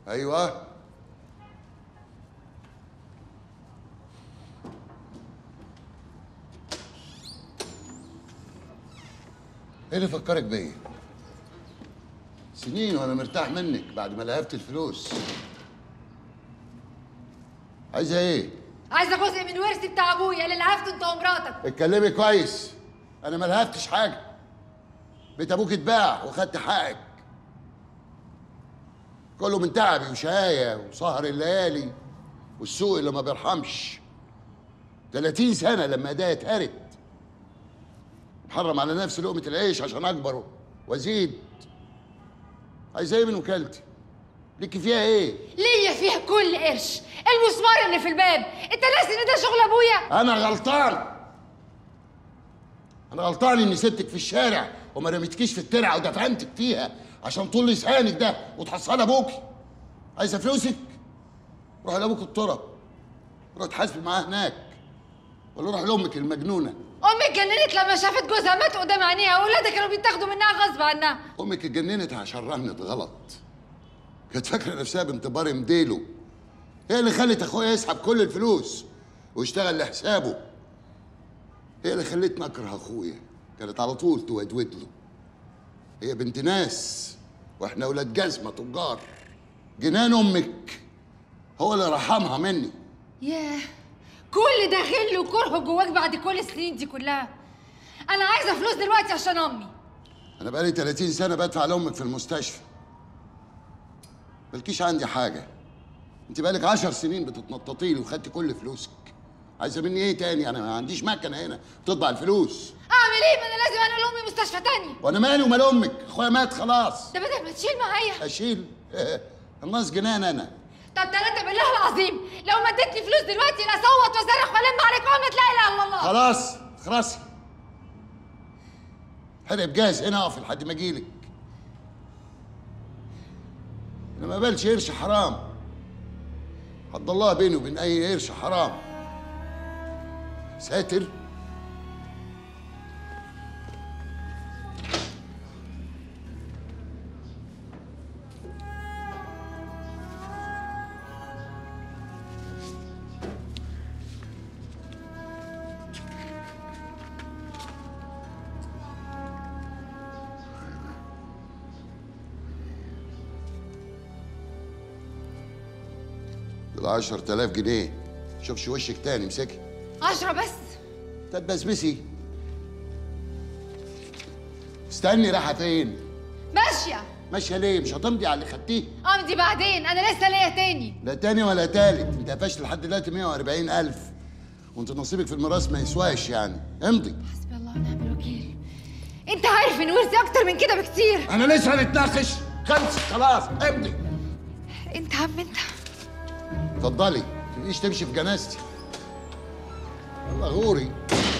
ايوه ايه اللي فكرك بيا سنين وانا مرتاح منك بعد ما لهفت الفلوس عايزه ايه عايزه جزء من ورثي بتاع ابويا اللي لهفته انت ومراتك اتكلمي كويس انا ما لهفتش حاجه بيت ابوك اتباع وخدت حقك كله من تعبي وشقاية وسهر الليالي والسوق اللي ما بيرحمش 30 سنة لما ايديا اتهرت محرم على نفسي لقمة العيش عشان أكبر وأزيد عايزة إيه من وكالتي؟ ليكي فيها إيه؟ ليا فيها كل قرش المسمار اللي في الباب انت ناسي ان ده شغل ابويا أنا غلطان أنا غلطان إني سبتك في الشارع وما رميتكيش في الترعة ودفنتك فيها عشان طول لسانك ده وتحصل أبوكي عايزة فلوسك؟ روحي لأبوك التراب روح تحاسبي معاه هناك ولا روح لأمك المجنونة امي اتجننت لما شافت جوزها مات قدام عينيها واولادها كانوا بيتاخدوا منها غصب عنها امك اتجننت عشان رهنت غلط كانت فاكره نفسها بنت بار مديله هي اللي خلت اخويا يسحب كل الفلوس ويشتغل لحسابه هي اللي خلتني اكره اخويا كانت على طول تودود له هي بنت ناس واحنا ولاد جزمه تجار جنان امك هو اللي رحمها مني ياه كل ده غل وكره جواك بعد كل السنين دي كلها انا عايزه فلوس دلوقتي عشان امي انا بقالي 30 سنه بدفع لامك في المستشفى مالكيش عندي حاجه انت بقالك 10 سنين بتتنططي لي وخدتي كل فلوسك عايزه مني ايه تاني انا ما عنديش مكنه هنا بتطبع الفلوس اعمل ايه ما انا لازم انقل امي مستشفى تاني وانا مالي ومال امك اخويا مات خلاص ده بدل ما تشيل معايا اشيل الناس جنان انا طب ثلاثة بالله العظيم لو ما اديتني فلوس دلوقتي لا اصوت واصرخ والم عليك عملة لا اله الا الله خلاص خلاص حرق جاهز هنا اقف لحد ما اجيلك انا ما بالش قرش حرام حد الله بيني وبين اي قرش حرام ساتر دول 10000 جنيه شوفش وشك تاني امسكي عشرة بس تتبسبسي استني رايحه فين ماشية ماشيه ليه مش هتمضي على اللي خدتيه امضي بعدين انا لسه ليا تاني لا تاني ولا تالت انت قفشت لحد دلوقتي 140000 وانت نصيبك في الميراث ما يسواش يعني امضي حسبي الله ونعم الوكيل انت عارف ان ورثي اكتر من كده بكتير انا لسه هنتناقش خلص خلاص امضي انت عم انت اتفضلي ما تبقيش تمشي في جنازتي الله غوري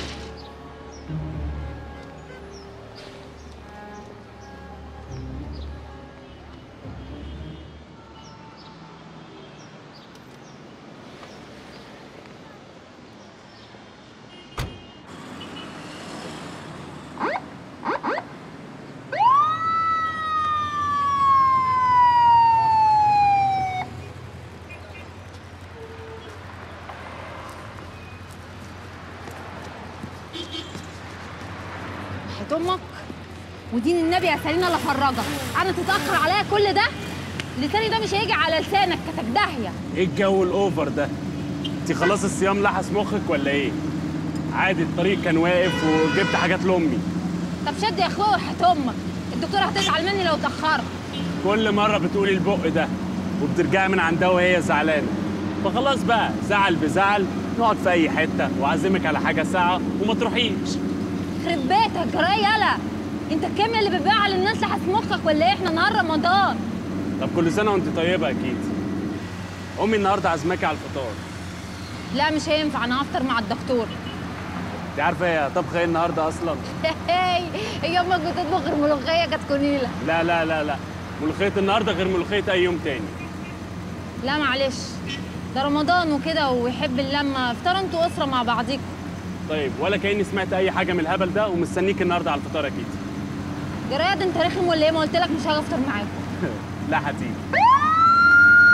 حياة امك ودين النبي يا سالينا لا فرجك انا تتاخر عليا كل ده لساني ده مش هيجي على لسانك كتك داهيه ايه الجو الاوفر ده انت خلاص الصيام لحس مخك ولا ايه عادي الطريق كان واقف وجبت حاجات لامي طب شد يا اخويا وحياة امك الدكتوره هتزعل مني لو اتاخرت كل مره بتقولي البق ده وبترجعي من عندها وهي زعلانه فخلاص بقى زعل بزعل نقعد في اي حته واعزمك على حاجه ساعه وما تروحيش يخرب بيتك جراي يلا انت الكيمياء اللي بتبيعها للناس لحس مخك ولا ايه احنا نهار رمضان طب كل سنه وانت طيبه اكيد امي النهارده عازماكي على الفطار لا مش هينفع انا هفطر مع الدكتور انت عارفه هي طبخه ايه النهارده اصلا هي امك بتطبخ غير ملوخيه كانت كونيله لا لا لا لا ملوخيه النهارده غير ملوخيه اي يوم تاني لا معلش ده رمضان وكده ويحب اللمه افطروا انتوا اسره مع بعضيكم طيب ولا كاني سمعت اي حاجه من الهبل ده ومستنيك النهارده على الفطار اكيد جرايد انت رخم ولا ايه ما قلت لك مش هاجي افطر معاكم لا هتيجي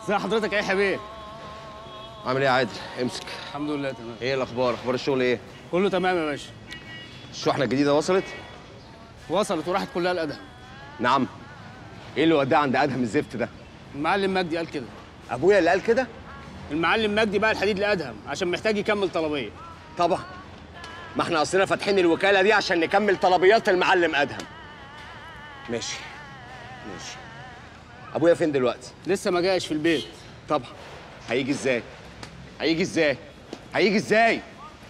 ازي حضرتك ايه يا حبيبي عامل ايه يا عادل امسك الحمد لله تمام ايه الاخبار اخبار الشغل ايه كله تمام يا باشا الشحنه الجديده وصلت وصلت وراحت كلها الادهم نعم ايه اللي وداه عند ادهم الزفت ده المعلم مجدي قال كده ابويا اللي قال كده المعلم مجدي بقى الحديد لادهم عشان محتاج يكمل طلبيه طبعا ما احنا اصلنا فاتحين الوكاله دي عشان نكمل طلبيات المعلم ادهم ماشي ماشي ابويا فين دلوقتي لسه ما جاش في البيت طبعا هيجي ازاي هيجي ازاي هيجي ازاي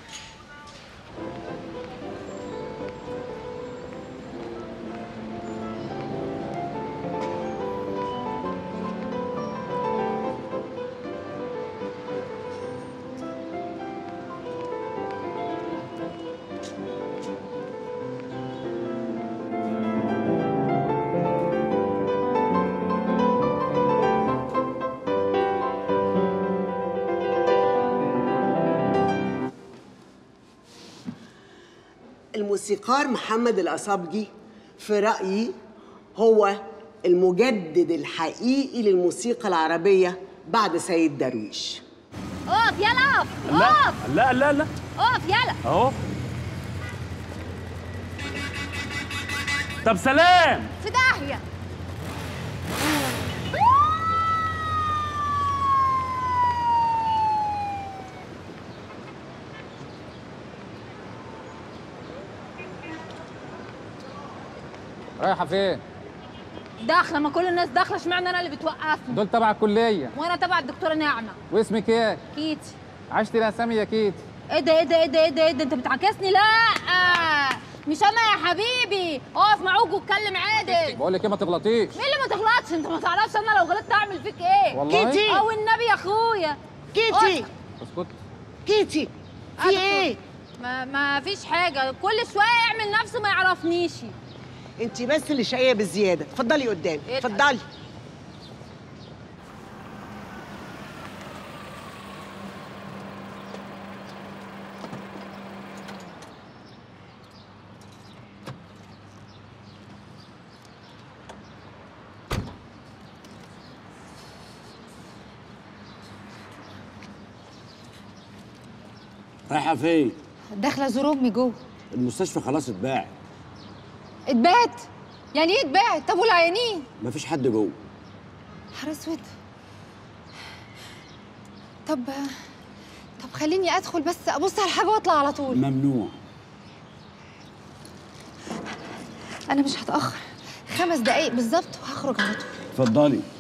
الموسيقار محمد الأصابجي في رأيي هو المجدد الحقيقي للموسيقى العربية بعد سيد درويش اقف يلا اقف لا اقف لا لا لا اقف يلا اهو طب سلام في داهيه رايحة فين؟ داخله ما كل الناس داخله اشمعنى انا اللي بتوقفني دول تبع الكلية وانا تبع الدكتوره نعمه واسمك ايه؟ كيتي عشت الأسامي يا كيت ايه ده ايه ده ايه ده ايه ده ايه ده انت بتعاكسني لا مش انا يا حبيبي اقف معوج واتكلم عادل بقول لك ايه ما تغلطيش مين اللي ما تغلطش انت ما تعرفش انا لو غلطت اعمل فيك ايه والله كيتي. او النبي يا اخويا كيتي اسكت كيتي في ايه؟ ما ما فيش حاجه كل شويه يعمل نفسه ما يعرفنيش انت بس اللي شقيه بالزياده اتفضلي قدامي ايه ده؟ اتفضلي رايحة فين؟ داخله زور امي جوه المستشفى خلاص اتباع اتبات يعني ايه اتبات طب والعيانين مفيش حد جوه نهار اسود طب طب خليني ادخل بس ابص على حاجه واطلع على طول ممنوع انا مش هتاخر خمس دقايق بالظبط وهخرج على طول اتفضلي